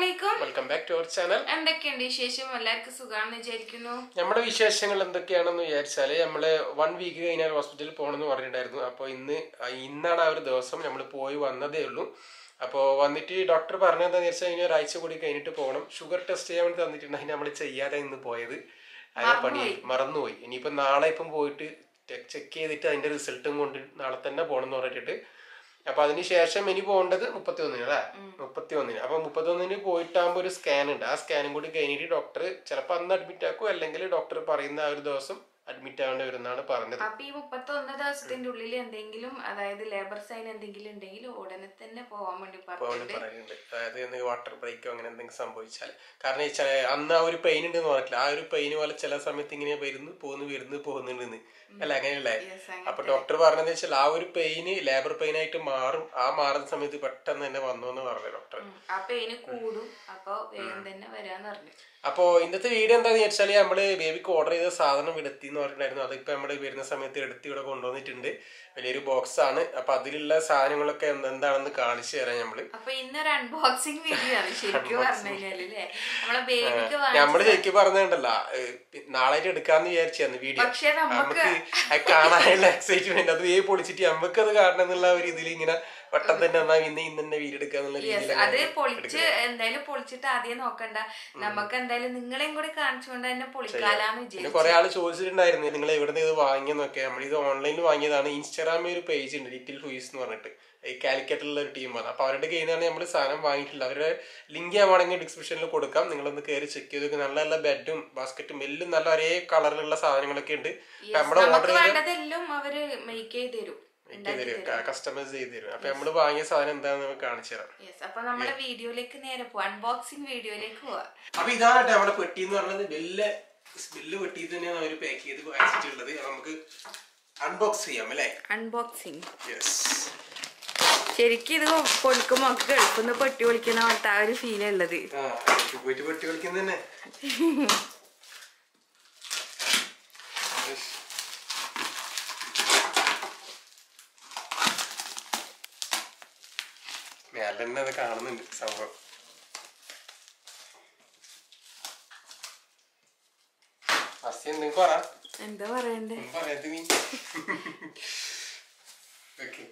അസ്സലാമലൈക്കും welcome back to our channel എന്തൊക്കെയുണ്ട് വിശേഷം എല്ലാവർക്കും സുഖാണെന്ന് വിചാരിക്കുന്നു നമ്മുടെ വിശേഷങ്ങൾ എന്തൊക്കെയാണെന്ന് വിചാരിച്ചാല് നമ്മള് വൺ വീക്ക് കഴിഞ്ഞാൽ ഹോസ്പിറ്റലിൽ പോകണമെന്ന് പറഞ്ഞിട്ടുണ്ടായിരുന്നു അപ്പോൾ ഇന്ന് ആ, ഇന്നാണ് ആ ഒരു ദിവസം നമ്മൾ പോയി വന്നതേ ഉള്ളൂ അപ്പോൾ വന്നിട്ട് ഡോക്ടർ പറഞ്ഞതെന്ന് വെച്ചാൽ കഴിഞ്ഞാൽ ഒരാഴ്ച കൂടി കഴിഞ്ഞിട്ട് പോകണം ഷുഗർ ടെസ്റ്റ് ചെയ്യാൻ വേണ്ടി തന്നിട്ടുണ്ടെങ്കിൽ നമ്മൾ ചെയ്യാതെ ഇന്ന് പോയത് അതിനെ പണി മറന്നുപോയി ഇനിയിപ്പോൾ നാളെ ഇപ്പം പോയിട്ട് ചെക്ക് ചെയ്തിട്ട് അതിന്റെ റിസൾട്ടും കൊണ്ട് നാളെ തന്നെ പോകണം എന്ന് പറഞ്ഞിട്ട് അപ്പൊ അതിന് ശേഷം ഇനി പോകേണ്ടത് മുപ്പത്തി ഒന്നിന് അല്ലേ മുപ്പത്തി ഒന്നിന് അപ്പൊ മുപ്പത്തി ഒന്നിന് പോയിട്ടാകുമ്പോൾ ഒരു സ്കാൻ ഉണ്ട് ആ സ്കാനും കൂടി കഴിഞ്ഞിട്ട് ഡോക്ടർ ചിലപ്പോൾ അന്ന് അഡ്മിറ്റ് ആക്കും അല്ലെങ്കിൽ ഡോക്ടർ പറയുന്ന ആ ഒരു ദിവസം അഡ്മിറ്റ് ആവേണ്ടി വരുന്നതാണ് പറഞ്ഞത് അപ്പൊ ഈ മുപ്പത്തൊന്ന് ദിവസത്തിന്റെ ഉള്ളിൽ എന്തെങ്കിലും അതായത് ലേബർ സൈൻ എന്തെങ്കിലും ഉണ്ടെങ്കിൽ ഉടനെ തന്നെ പോവാൻ വേണ്ടി പോകാൻ പറഞ്ഞിട്ടുണ്ട് പറയുന്നുണ്ട് അതായത് എന്തെങ്കിലും വാട്ടർ ബ്രേക്കോ അങ്ങനെ എന്തെങ്കിലും സംഭവിച്ചാൽ കാരണം വെച്ചാൽ അന്ന് ആ ഒരു പെയിൻ ഉണ്ടെന്ന് പറഞ്ഞിട്ടില്ല ആ ഒരു പെയിൻ പോലെ ചില സമയത്ത് ഇങ്ങനെ വരുന്നു പോകുന്നു വരുന്നു പോകുന്നുണ്ടെന്ന് അല്ല അങ്ങനെയല്ലേ Yes, അങ്ങനെ അപ്പൊ ഡോക്ടർ പറഞ്ഞതെന്ന് വെച്ചാൽ ആ ഒരു പെയിന് ലേബർ പെയിൻ ആയിട്ട് മാറും ആ മാറുന്ന സമയത്ത് പെട്ടെന്ന് തന്നെ വന്നു എന്ന് പറഞ്ഞു ഡോക്ടർ ഉം. ആ പെയിന് കൂടും അപ്പൊ വേഗം തന്നെ വരാന്ന് പറഞ്ഞു അപ്പോ ഇന്നത്തെ വീഡിയോ എന്താന്ന് വെച്ചാല് നമ്മള് ബേബിക്ക് ഓർഡർ ചെയ്ത സാധനം ഇവിടെ എത്തി എന്ന് പറഞ്ഞിട്ടുണ്ടായിരുന്നു അതിപ്പോ നമ്മള് വരുന്ന സമയത്ത് എടുത്ത് ഇവിടെ കൊണ്ടുവന്നിട്ടുണ്ട് വലിയൊരു ബോക്സ് ആണ് അപ്പൊ അതിലുള്ള സാധനങ്ങളൊക്കെ എന്ത് എന്താണെന്ന് കാണിച്ചു തരാം നമ്മള് അപ്പൊ ഇന്നൊരു അൺബോക്സിംഗ് വീഡിയോ ആണ് ശരിക്കും പറഞ്ഞു കഴിഞ്ഞാല് അല്ലേ നമ്മളെ ബേബിക്ക് നമ്മള് ശരിക്കും പറഞ്ഞിട്ടുണ്ടല്ല നാളായിട്ട് എടുക്കാന്ന് വിചാരിച്ചായിരുന്നു വീഡിയോ പക്ഷെ നമുക്ക് അത് കാണാനുള്ള എക്സൈറ്റ്മെന്റ് അത് വേവ് പൊളിച്ചിട്ട് നമുക്ക് അത് കാണണം എന്നുള്ള ഒരു ഇതിൽ ഇങ്ങനെ പെട്ടെന്ന് തന്നെ എന്നാ ഇന്ന് ഇന്ന് തന്നെ വീഡിയോ എടുക്കാന്നുള്ള Yes, രീതിയിൽ അത് പൊളിച്ച് എന്തായാലും പൊളിച്ചിട്ട് ആദ്യം നോക്കണ്ട നമുക്ക് എന്തായാലും നിങ്ങളെയും കൂടി കാണിച്ചുകൊണ്ട് തന്നെ പൊളിക്കാലാന്ന് പിന്നെ വിചാരിച്ചു കുറെ ആള് ചോദിച്ചിട്ടുണ്ടായിരുന്നു നിങ്ങൾ എവിടെ നിന്ന് ഇത് വാങ്ങിയെന്നൊക്കെ നമ്മൾ ഇത് ഓൺലൈനിൽ വാങ്ങിയതാണ് ഇൻസ്റ്റാഗ്രാമിൽ ഒരു പേജ് ഉണ്ട് ലിറ്റിൽ ഹുയിസ് എന്ന് പറഞ്ഞിട്ട് ഈ കാലിക്കറ്റിലുള്ള ഒരു ടീമാണ് അപ്പൊ അവരുടെ കയ്യിൽ നിന്നാണ് നമ്മൾ സാധനം വാങ്ങിയിട്ടില്ല അവരുടെ ലിങ്ക് ഞാൻ വേണമെങ്കിൽ ഡിസ്ക്രിപ്ഷനിൽ കൊടുക്കാം നിങ്ങളൊന്ന് കയറി ചെക്ക് ചെയ്ത് നല്ല നല്ല ബെഡും ബാസ്ക്കറ്റും എല്ലാം നല്ല ഒരേ കളറിലുള്ള സാധനങ്ങളൊക്കെ ഉണ്ട് അപ്പൊ നമ്മുടെ ഓർഡർ നമുക്ക് വേണ്ടതെല്ലാം അവര് മേക്ക് ചെയ്ത് തരും ചെയ്ത് തരും കസ്റ്റമൈസ് ചെയ്ത് തരും അപ്പൊ നമ്മൾ വാങ്ങിയ സാധനം എന്താണെന്ന് നമുക്ക് കാണിച്ചു തരാം യെസ് അപ്പൊ നമ്മളെ വീഡിയോയിലേക്ക് നേരെ പോവാം അൺബോക്സിംഗ് വീഡിയോയിലേക്ക് പോവാം അപ്പൊ ഇതാണ് കേട്ടോ നമ്മുടെ പെട്ടി എന്ന് പറയുന്നത് ബെല്ല് ബെല്ല് പെട്ടി തന്നെയാണ് അവർ പാക്ക് ചെയ്ത് വെച്ചിട്ടുള്ളത് അത് നമുക്ക് അൺബോക്സ് ചെയ്യാം അല്ലേ അൺബോക്സിംഗ് യെസ് ശരിക്കും ഇത് പൊളിക്കുമ്പോ നമുക്ക് ഗൾഫിന്ന് പെട്ടി പൊളിക്കുന്ന പോലത്തെ ആ ഒരു ഫീൽ ഉള്ളത് ആ ഇത് പോയിട്ട് പെട്ടി കളിക്കുന്ന തന്നെ Yes. മേലെ തന്നെ അത് കാണുന്നുണ്ട് സംഭവം അസ്തി എന്തെങ്കിലും പറ എന്താ പറയണ്ടേ ഒന്നും പറയാത്ത നീ ഓക്കെ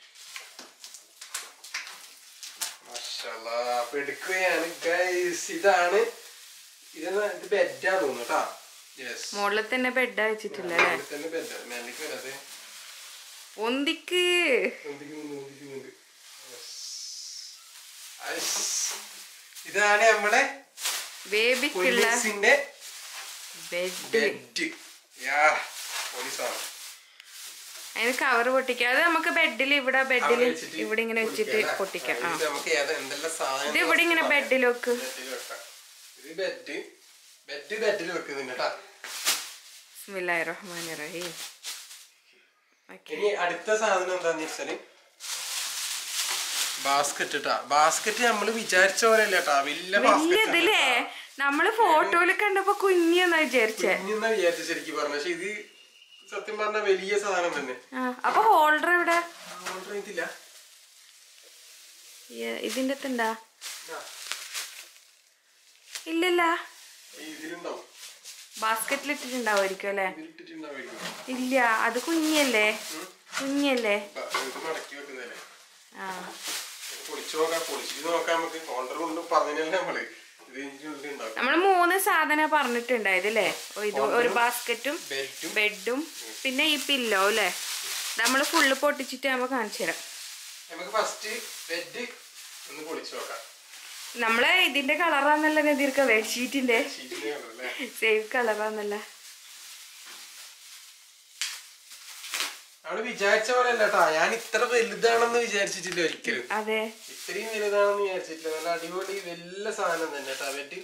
അപ്പൊ എടുക്കുകയാണ് ഗൈസ് ഇതാണ് ഇതെന്ന് ഇത് ബെഡാ തോന്നുന്നു കേട്ടാ യെസ് മുകളിൽ തന്നെ ബെഡ് വെച്ചിട്ടില്ല അല്ലേ തന്നെ ബെഡ് മേലേക്ക് വരാതെ ഒന്തിക്ക് ഒന്നിക്കുന്നുണ്ട്, ഒന്നിക്കുന്നുണ്ട്. Yes. Yes. ഇതാണ് നമ്മുടെ ബേബിക്കുള്ള പോലീസിന്റെ ബെഡ് ബെഡ് യാ പോലീസാണ് അതിന് കവർ പൊട്ടിക്കാം അത് നമുക്ക് ബെഡിൽ ഇവിടെ ബെഡിൽ അവിടെ വെച്ചിട്ട് ഇവിടെ ഇങ്ങനെ വെച്ചിട്ട് പൊളിക്കാം, പൊട്ടിക്കാം അല്ലേ? ആ ഇത് നമുക്ക് ഏതാ എന്തെല്ലാം സാധനം ഇത് ഇവിടെ ഇങ്ങനെ ബെഡിൽ വെക്ക് ബെഡിൽ വെക്കാം ഇത് ബെഡ് ബെഡ് ബെഡിൽ വെക്കുന്നുണ്ട് കേട്ടാ ബിസ്മില്ലാഹി റഹ്മാനി റഹീം ഓക്കെ ഇനി അടുത്ത സാധനം എന്താന്ന് വെച്ചാല് ബാസ്ക്കറ്റ് ഇട്ടാ ബാസ്ക്കറ്റ് നമ്മൾ വിചാരിച്ച പോലെ അല്ല കേട്ടാ വലിയ ബാസ്ക്കറ്റ് വലിയതില്ലേ നമ്മള് ഫോട്ടോയിൽ കണ്ടപ്പോ കുഞ്ഞെന്നാ വിചാരിച്ചേ കുഞ്ഞെന്നാ വിചാരിച്ച ശരിക്കും പറഞ്ഞ പക്ഷെ ഇത് സത്യം പറഞ്ഞ വലിയ സാധനം തന്നെ ആ അപ്പൊ ഹോൾഡർ എവിടെ ഓർഡർ ചെയ്തില്ല ഈ- ഇതിന്റെ അകത്തുണ്ടാ ആ, ഇല്ലല്ല ഇതിലുണ്ടാവും ബാസ്ക്കറ്റിൽ ഇട്ടിട്ടുണ്ടാവുമായിരിക്കും അല്ലേ ഇതിലിട്ടിട്ടുണ്ടാവും ഇല്ല അത് കുഞ്ഞല്ലേ കുഞ്ഞല്ലേ ഇത് മടക്കി വെക്കുന്നതല്ലേ ആ ഇത് പൊളിച്ചു നോക്കാം പൊളിച്ചിട്ട് നോക്കാം നമുക്ക് ഓർഡർ കൊണ്ട് പറഞ്ഞല്ലേ നമ്മള് ഇത് ഇതിന്റെ ഉള്ളിൽ ഉണ്ടാവും നമ്മള് മൂന്ന് സാധനം പറഞ്ഞിട്ടുണ്ടായത് അല്ലേ ഓ, ഇത് ഒരു ബാസ്ക്കറ്റും ബെൽറ്റും ബെഡും പിന്നെ ഈ പില്ലോ അല്ലേ നമ്മള് ഫുള്ള് പൊട്ടിച്ചിട്ട് നമ്മൾ കാണിച്ചു തരാം നമുക്ക് ഫസ്റ്റ് ബെഡ് ഒന്ന് പൊളിച്ചു നോക്കാം നമ്മളെ ഇതിന്റെ കളറാന്നല്ല നദീർക്ക ബെഡ്ഷീറ്റിന്റെ ഷീറ്റിന്റെ കണ്ടല്ലേ സെയിം കളറാന്നല്ല നമ്മള് വിചാരിച്ച പോലെ അല്ല കേട്ടാ ഞാൻ ഇത്ര വലുതാണെന്ന് വിചാരിച്ചിട്ടില്ല ഒരിക്കലും അതെ ഇത്രയും വലുതാണെന്ന് വിചാരിച്ചിട്ടില്ല നല്ല അടിപൊളി വലിയ സാധനം തന്നെ കേട്ടാ ബെഡ്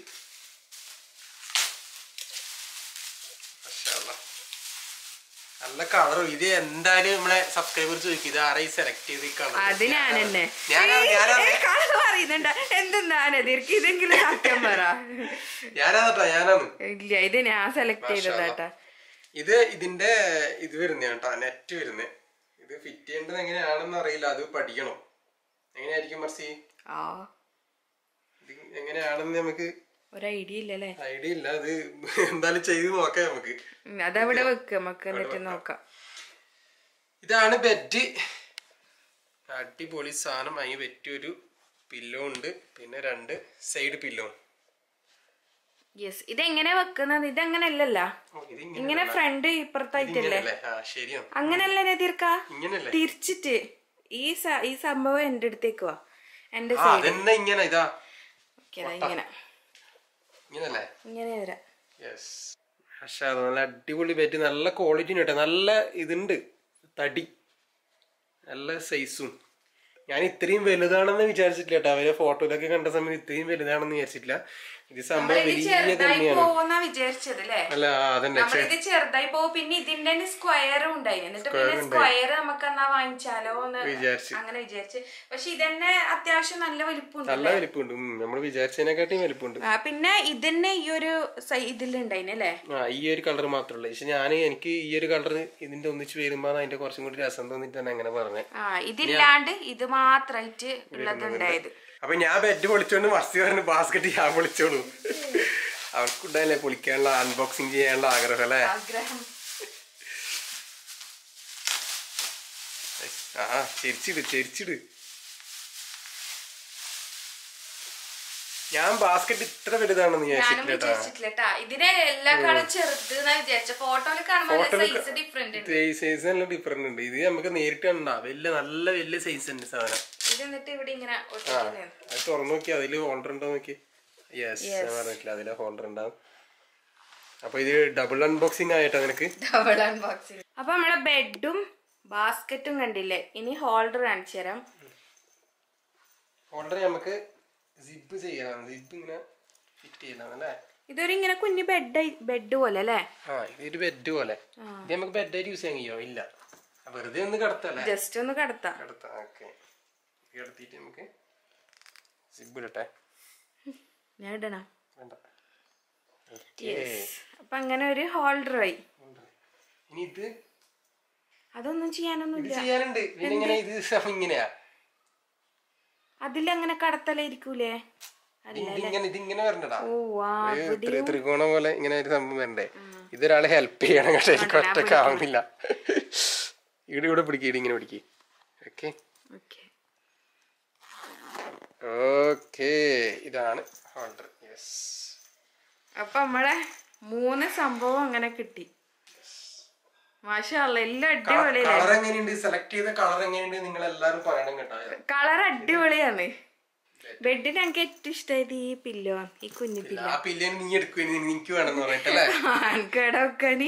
മാഷാ അല്ലാ. നല്ല കളറും ഇത് എന്തായാലും നമ്മളെ സബ്സ്ക്രൈബർ ചോദിക്കും ഇത് ആരെയും സെലക്ട് ചെയ്ത് ഈ കളർ അത് ഞാൻ തന്നെ ഞാനാ ഞാനാ കളർ പറയുന്നുണ്ട് എന്തെന്നാ നദീർക്ക് ഇതെങ്കിലും സത്യം പറ ഞാനാ ഞാനാണ് ഇല്ല ഇത് ഞാൻ സെലക്ട് ചെയ്തതാട്ടാ ഇത് ഇതിന്റെ ഇത് വരുന്ന കേട്ടാ നെറ്റ് വരുന്നേ ഇത് ഫിറ്റ് ചെയ്യേണ്ടത് എങ്ങനെയാണെന്ന് അറിയില്ല അത് പഠിക്കണം എങ്ങനെയായിരിക്കും മർസി ആ ഇത് ഇത് എങ്ങനെയാണെന്ന് നമുക്ക് ഒരു ഐഡിയ ഇല്ലല്ലേ ഐഡിയ ഇല്ല അത് എന്തായാലും ചെയ്ത് നോക്കാം നമുക്ക് ഉം, അതവിടെ വെക്ക നമുക്ക് എന്നിട്ട് നോക്കാം ഇതാണ് ബെഡ് അടിപൊളി സാധനം അതിന് പറ്റിയൊരു പില്ലോ ഉണ്ട് പിന്നെ രണ്ട് സൈഡ് പില്ലോ യെസ് ഇതെങ്ങനെ വെക്കുന്നത് ഇതങ്ങനല്ലല്ല ഇതിങ്ങനെ ഇങ്ങനെ ഫ്രണ്ട് ഇപ്പുറത്തായിട്ടല്ലേ ഇങ്ങനല്ലേ ആ ശരിയാണ് അങ്ങനല്ലേ തീർക്ക ഇങ്ങനല്ലേ തിരിച്ചിട്ട് ഈ സ- ഈ സംഭവം എന്റെ അടുത്തേക്ക് വാ എന്റെ ആ അതന്നെ ഇങ്ങനെ ഇതാ ഓക്കെ ഇങ്ങനെ ഇങ്ങനല്ലേ ഇങ്ങനെ വരാം യെസ് പക്ഷെ അത് നല്ല അടിപൊളി ബെഡ് നല്ല ക്വാളിറ്റി കേട്ടോ നല്ല ഇതുണ്ട് തടി നല്ല സൈസും ഞാൻ ഇത്രയും വലുതാണെന്ന് വിചാരിച്ചിട്ടില്ല കേട്ടോ അവരെ ഫോട്ടോയിലൊക്കെ കണ്ട സമയത്ത് ഇത്രയും വലുതാണെന്ന് വിചാരിച്ചിട്ടില്ല ഇത് സംഭവം വലിയ ചെറുതായി തന്നെയാണ് പോവുന്ന വിചാരിച്ചത് അല്ലേ അല്ല ആ, അതന്നെ നമ്മളിത് ചെറുതായി പോവും പിന്നെ ഇതിന്റെ സ്ക്വയറും ഉണ്ടായി എന്നിട്ട് പിന്നെ സ്ക്വയർ നമുക്ക് എന്നാ വാങ്ങിച്ചാലോ എന്ന് വിചാരിച്ച് അങ്ങനെ വിചാരിച്ച് പക്ഷെ ഇതന്നെ അത്യാവശ്യം നല്ല വലിപ്പമുണ്ട് നല്ല വലിപ്പമുണ്ട് നമ്മൾ വിചാരിച്ചതിനെക്കാട്ടിയും വലിപ്പമുണ്ട് ആ, പിന്നെ ഇതിന്റെ ഈ ഒരു സൈ- ഇതിലുണ്ടായിന് അല്ലേ ആ ഈ ഒരു കളർ മാത്രമല്ല പക്ഷെ ഞാൻ എനിക്ക് ഈ ഒരു കളർ ഇതിന്റെ ഒന്നിച്ച് വരുമ്പോൾ അതിന്റെ കുറച്ചും കൂടി രസം തോന്നിട്ടാണ് അങ്ങനെ പറഞ്ഞത് ആ ഇതില്ലാണ്ട് ഇത് മാത്രായിട്ട് ഉള്ളത് ഉണ്ടായത് അപ്പൊ ഞാൻ ബെഡ് പൊളിച്ചോണ്ട് മസ്തി പറഞ്ഞ് ബാസ്കറ്റ് ഞാൻ പൊളിച്ചോളൂ അവർക്കുണ്ടായില്ലേ പൊളിക്കാനുള്ള അൺബോക്സിങ് ചെയ്യാനുള്ള ആഗ്രഹം അല്ലേ ആഗ്രഹം ആ ചെരിച്ചിട് ചെരിച്ചിട് ഞാൻ ബാസ്കറ്റ് ഇത്ര വലുതാണെന്ന് ഞാനും വിചാരിച്ചിട്ടില്ല കേട്ടോ വിചാരിച്ചിട്ടില്ല കേട്ടാ ഇതിനെ എല്ലാ കാലം ചെറുത് എന്നാ വിചാരിച്ച ഫോട്ടോയിൽ കാണുമ്പോൾ സൈസ് ഡിഫറെന്റ് ഉണ്ട് സൈസ് നല്ല ഡിഫറെന്റ് ഉണ്ട് ഇത് നമുക്ക് നേരിട്ട് കണ്ടാ വലിയ നല്ല വലിയ സൈസ് ഉണ്ട് സാധനം ഇത് എന്നിട്ട് ഇവിടെ ഇങ്ങനെ ഒട്ടിക്കുന്നതാണ് അത് തുറന്നു നോക്കി അതില് ഹോൾഡർ ഉണ്ടോ നോക്കി യെസ് ഞാൻ പറഞ്ഞിട്ടില്ല അതില് ഹോൾഡർ ഉണ്ടാവും അപ്പൊ ഇത് ഡബിൾ അൺബോക്സിംഗ് ആയിട്ടാ നിനക്ക് ഡബിൾ അൺബോക്സിംഗ് അപ്പൊ നമ്മളെ ബെഡും ബാസ്ക്കറ്റും കണ്ടില്ലേ ഇനി ഹോൾഡർ കാണിച്ചു തരാം ഹോൾഡർ നമുക്ക് സിബ് ചെയ്യണം സിബ് ഇങ്ങനെ ഫിറ്റ് ചെയ്യണം അല്ലേ ഇതൊരു ഇങ്ങനെ കുഞ്ഞു ബെഡ് ബെഡ് പോലെ അല്ലേ ആ ഇതൊരു ബെഡ് പോലെ ഇത് നമുക്ക് ബെഡായിട്ട് യൂസ് ചെയ്യാൻ കഴിയോ ഇല്ല വെറുതെ ഒന്ന് കിടത്തല്ലേ ജസ്റ്റ് ഒന്ന് കടത്താം കിടത്താം ഓക്കെ കിടത്തിയിട്ട് നമുക്ക് സിബ് ഇടട്ടെ ഞാൻ ഇടണം വേണ്ട യെസ് അപ്പൊ അങ്ങനെ ഒരു ഹോൾഡർ ആയി ഇനി ഇത് അതൊന്നും ചെയ്യാനൊന്നും ഇത് ഇല്ല ചെയ്യാനുണ്ട് പിന്നെ ഇങ്ങനെ ഇത് ഇങ്ങനെയാ അതിലങ്ങനെ കടത്തലായിരിക്കൂലേ ഇത് ഇതിങ്ങനെ ഇതിങ്ങനെ വരണ്ടടാ ഓ ആ ഒരു ത്രി- ത്രികോണം പോലെ ഇങ്ങനെ ഒരു സംഭവം വരണ്ടേ ഇതൊരാളെ ഹെൽപ്പ് ചെയ്യണം കേട്ടോ എനിക്ക് ഒറ്റക്ക് ആവുന്നില്ല ഇവിടെ ഇവിടെ പിടിക്കുക ഇങ്ങനെ പിടിക്കുക ഓക്കെ ഓക്കെ ഓക്കെ ഇതാണ് ഹോൾഡർ യെസ് അപ്പൊ നമ്മളെ മൂന്ന് സംഭവം അങ്ങനെ കിട്ടി മാഷല്ല എല്ലാം അടിപൊളി കളർ എങ്ങനെയുണ്ട് സെലക്ട് ചെയ്ത കളർ എങ്ങനെയുണ്ട് നിങ്ങൾ എല്ലാവരും പറയണം കേട്ടോ കളർ അടിപൊളിയാണ് ബെഡിന് എനിക്ക് ഏറ്റവും ഇഷ്ടമായത് ഈ പില്ലോ ഈ കുഞ്ഞു പില്ലോ ആ പില്ലിന് നീ എടുക്കുക നിനക്ക് വേണമെന്ന് പറഞ്ഞിട്ടല്ലേ ആൺകടക്കണി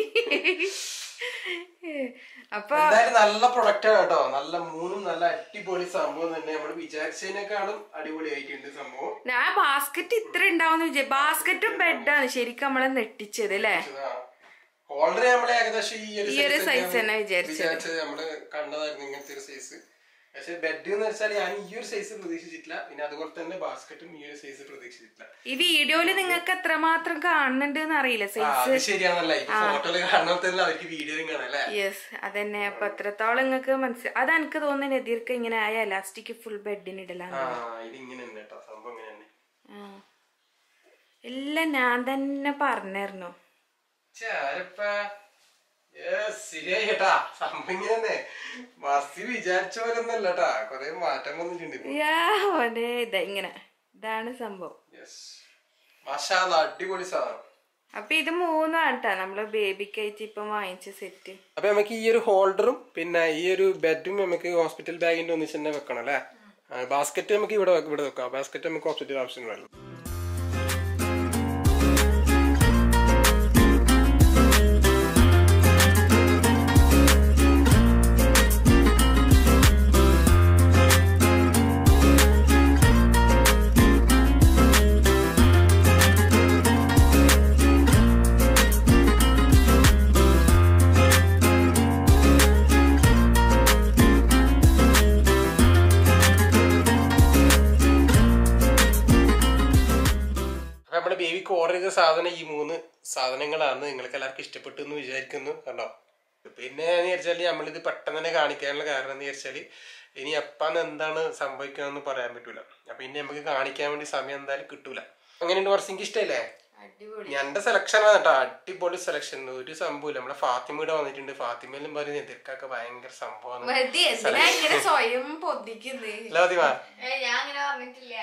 അപ്പൊ എന്തായാലും നല്ല പ്രൊഡക്റ്റ് ആണ് കേട്ടോ നല്ല മൂന്നും നല്ല അടിപൊളി സംഭവം തന്നെ നമ്മൾ വിചാരിച്ചതിനേക്കാളും അടിപൊളിയായിട്ടുണ്ട് സംഭവം ഞാൻ ബാസ്ക്കറ്റ് ഇത്ര ഉണ്ടാവുന്ന വിചാരിച്ചു ബാസ്ക്കറ്റും ബെഡാണ് ശരിക്കും നമ്മളെ നെട്ടിച്ചത് അല്ലേ ഹോൾഡർ നമ്മള് ഏകദേശം ഈ ഒരു ഈ ഒരു size size തന്നെയാണ് തന്നെ വിചാരിച്ചത്. വിചാരിച്ചത് നമ്മള് കണ്ടതായിരുന്നു ഇങ്ങനത്തെ ഒരു സൈസ് പക്ഷെ ബെഡ് എന്ന് വെച്ചാൽ ഞാൻ ഈ ഒരു സൈസ് പ്രതീക്ഷിച്ചിട്ടില്ല പിന്നെ അതുപോലെ തന്നെ ബാസ്ക്കറ്റും ഈ ഒരു സൈസ് പ്രതീക്ഷിച്ചിട്ടില്ല ഈ വീഡിയോയില് നിങ്ങൾക്ക് എത്രമാത്രം കാണുന്നുണ്ട് എന്ന് അറിയില്ല ആ, സൈസ് അത് ശരിയാണല്ല ഇപ്പൊ ഫോട്ടോയില് കാണാത്തല്ല അവർക്ക് വീഡിയോയിലും കാണാം അല്ലേ യെസ് അതന്നെ അപ്പൊ എത്രത്തോളം നിങ്ങൾക്ക് മനസ്സിലായി അത് എനിക്ക് തോന്നുന്നു എതിർക്ക് ഇങ്ങനെ ആയ എലാസ്റ്റിക് ഫുൾ ബെഡിന് ഇടലാണ് ആ ഇത് ഇങ്ങനെ തന്നെ കേട്ടോ സംഭവം ഇങ്ങനെ തന്നെ ആ. എല്ലാം ഞാൻ തന്നെ പറഞ്ഞായിരുന്നു ചാരപ്പാ Yes, ശരിയായി കേട്ടാ സംഭവം ഇങ്ങനെ തന്നെ മസ്തി വിചാരിച്ച പോലെ ഒന്നല്ല കേട്ടാ കൊറേ മാറ്റം വന്നിട്ടുണ്ട് ഇപ്പൊ യാ ഓനെ ഇതാ ഇങ്ങനെ ഇതാണ് സംഭവം യെസ് മഷാല അടിപൊളി സാധനം അപ്പൊ ഇത് മൂന്നാണ് കേട്ടാ നമ്മള് ബേബിക്കായിട്ട് ഇപ്പൊ വാങ്ങിച്ച സെറ്റ് അപ്പൊ നമുക്ക് ഈ ഒരു ഹോൾഡറും പിന്നെ ഈ ഒരു ബെഡും നമുക്ക് ഹോസ്പിറ്റൽ ബാഗിന്റെ ഒന്നിച്ച് തന്നെ വെക്കണം അല്ലേ ബാസ്ക്കറ്റ് നമുക്ക് ഇവിടെ വെ- ഇവിടെ വെക്കാം ബാസ്ക്കറ്റ് നമുക്ക് ഹോസ്പിറ്റൽ ആവശ്യം വരും അപ്പൊ നമ്മുടെ ബേബിക്ക് ഓർഡർ ചെയ്ത സാധനം ഈ മൂന്ന് സാധനങ്ങളാണ് നിങ്ങൾക്ക് എല്ലാവർക്കും ഇഷ്ടപ്പെട്ടു എന്ന് വിചാരിക്കുന്നു കണ്ടോ പിന്നെ എന്ന് വിചാരിച്ചാൽ നമ്മളിത് പെട്ടെന്ന് തന്നെ കാണിക്കാനുള്ള കാരണം എന്ന് വിചാരിച്ചാൽ ഇനി എപ്പാന്ന് എന്താണ് സംഭവിക്കുകയെന്ന് പറയാൻ പറ്റൂല അപ്പൊ ഇനി നമുക്ക് കാണിക്കാൻ വേണ്ടി സമയം എന്തായാലും കിട്ടൂല അങ്ങനെയുണ്ട് കുറച്ച് എനിക്ക് ഇഷ്ടമല്ലേ അടിപൊളി എന്റെ സെലക്ഷൻ ആണ് കേട്ടോ അടിപൊളി സെലക്ഷൻ ഒരു സംഭവമില്ല നമ്മളെ ഫാത്തിമയുടെ വന്നിട്ടുണ്ട് ഫാത്തിമയിലും പറയുന്നത് എതിർക്കൊക്കെ ഭയങ്കര സംഭവമാണ് മതി എന്തിനാ ഇങ്ങനെ സ്വയം പൊതിക്കുന്നേ അല്ലാതിവാ ഞാൻ അങ്ങനെ പറഞ്ഞിട്ടില്ല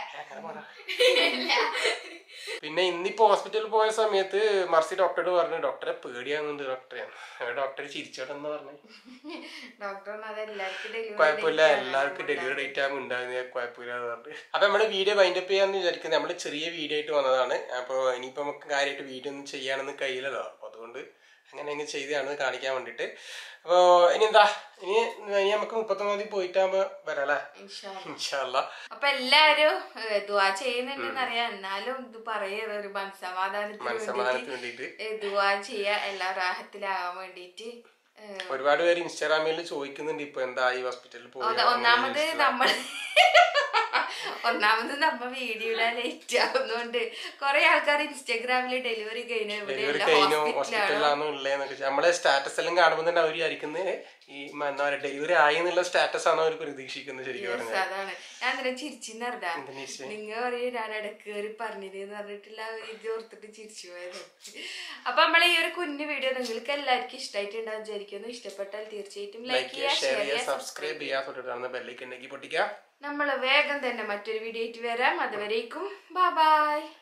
പിന്നെ ഇന്നിപ്പോ ഹോസ്പിറ്റലിൽ പോയ സമയത്ത് മർസി ഡോക്ടറോട് പറഞ്ഞു ഡോക്ടറെ പേടിയാകുന്നുണ്ട് ഡോക്ടറെ ഡോക്ടർ ചിരിച്ചോടെന്ന് പറഞ്ഞു ഡോക്ടർ അത് എല്ലാവർക്കും ഡെലിവറി കുഴപ്പമില്ല എല്ലാവർക്കും ഡെലിവറി ഡേറ്റ് ആകുമ്പോൾ ഉണ്ടാകുന്ന കുഴപ്പമില്ല എന്ന് പറഞ്ഞു അപ്പൊ നമ്മള് വീഡിയോ വൈൻഡപ്പ് ചെയ്യാന്ന് വിചാരിക്കുന്നത് നമ്മള് ചെറിയ വീഡിയോ ആയിട്ട് വന്നതാണ് അപ്പൊ ഇനിയിപ്പോ നമുക്ക് കാര്യമായിട്ട് വീഡിയോ ഒന്നും ചെയ്യാനൊന്നും കഴിയില്ലല്ലോ അപ്പൊ അതുകൊണ്ട് അങ്ങനെ അങ്ങ് ചെയ്തതാണ് കാണിക്കാൻ വേണ്ടിട്ട് അപ്പോ ഇനി എന്താ ഇനി ഇനി നമുക്ക് മുപ്പത്തൊന്നാം തീയതി പോയിട്ടാകുമ്പോ വരാല്ലേ ഇൻഷാല്ലാ അപ്പൊ എല്ലാരും ഏഹ്, ദുആ ചെയ്യുന്നുണ്ടെന്ന് അറിയാം എന്നാലും ഇത് പറയത് ഒരു മനസമാധാനത്തിന് മനസ്സമാധാനത്തിന് വേണ്ടിട്ട് വേണ്ടിയിട്ട് ദുആ ചെയ്യാ എല്ലാ റാഹത്തിലാകാൻ വേണ്ടിട്ട് ഏഹ്, ഒരുപാട് പേര് ഇൻസ്റ്റാഗ്രാമിൽ ചോദിക്കുന്നുണ്ട് ഇപ്പൊ എന്താ ഈ ഹോസ്പിറ്റലിൽ ഒന്ന- പോയി ഒന്നാമത് നമ്മൾ ഒന്നാമത് നമ്മ വീഡിയോ ലേറ്റ് ആവുന്നോണ്ട് കൊറേ ആൾക്കാർ ഇൻസ്റ്റാഗ്രാമില് ഡെലിവറി കഴിഞ്ഞ ഡെലിവറി കഴിഞ്ഞു ഹോസ്പിറ്റലിലാണോ ഉള്ളതെന്നൊക്കെ ചോദിച്ചു. നമ്മളെ സ്റ്റാറ്റസ് എല്ലാം കാണുമ്പോൾ തന്നെ അവർ വിചാരിക്കുന്നത് ഈ മ- എന്താ പറയാ ഡെലിവറി ആയി എന്നുള്ള സ്റ്റാറ്റസ് ആണ് അവർ പ്രതീക്ഷിക്കുന്നത് ശരിക്കും പറഞ്ഞാൽ അതാണ് ഞാൻ ഇന്നലെ ചിരിച്ചിന്നറിഞ്ഞ എന്തിനാ ചിരിച്ചേ? നിങ്ങ പറയും ഞാൻ ഇടക്ക് കയറി പറഞ്ഞിരുന്നു പറഞ്ഞിട്ടില്ല ഇത് ഓർത്തിട്ട് ചിരിച്ചു പോയത് അപ്പൊ നമ്മളെ ഈ ഒരു കുഞ്ഞു വീഡിയോ നിങ്ങൾക്ക് എല്ലാവർക്കും ഇഷ്ടമായിട്ടുണ്ടാവും വിചാരിക്കുന്നു ഇഷ്ടപ്പെട്ടാൽ തീർച്ചയായിട്ടും ലൈക്ക് ലൈക്ക് ചെയ്യുക ചെയ്യുക ഷെയർ ഷെയർ ചെയ്യുക ചെയ്യുക സബ്സ്ക്രൈബ് ചെയ്യുക തൊട്ടിട്ടാണ് ബെല്ലേക്ക് ഉണ്ടെങ്കിൽ പൊട്ടിക്കുക നമ്മൾ വേഗം തന്നെ മറ്റൊരു വീഡിയോ ആയിട്ട് വരാം അതുവരേക്കും ബൈ ബൈ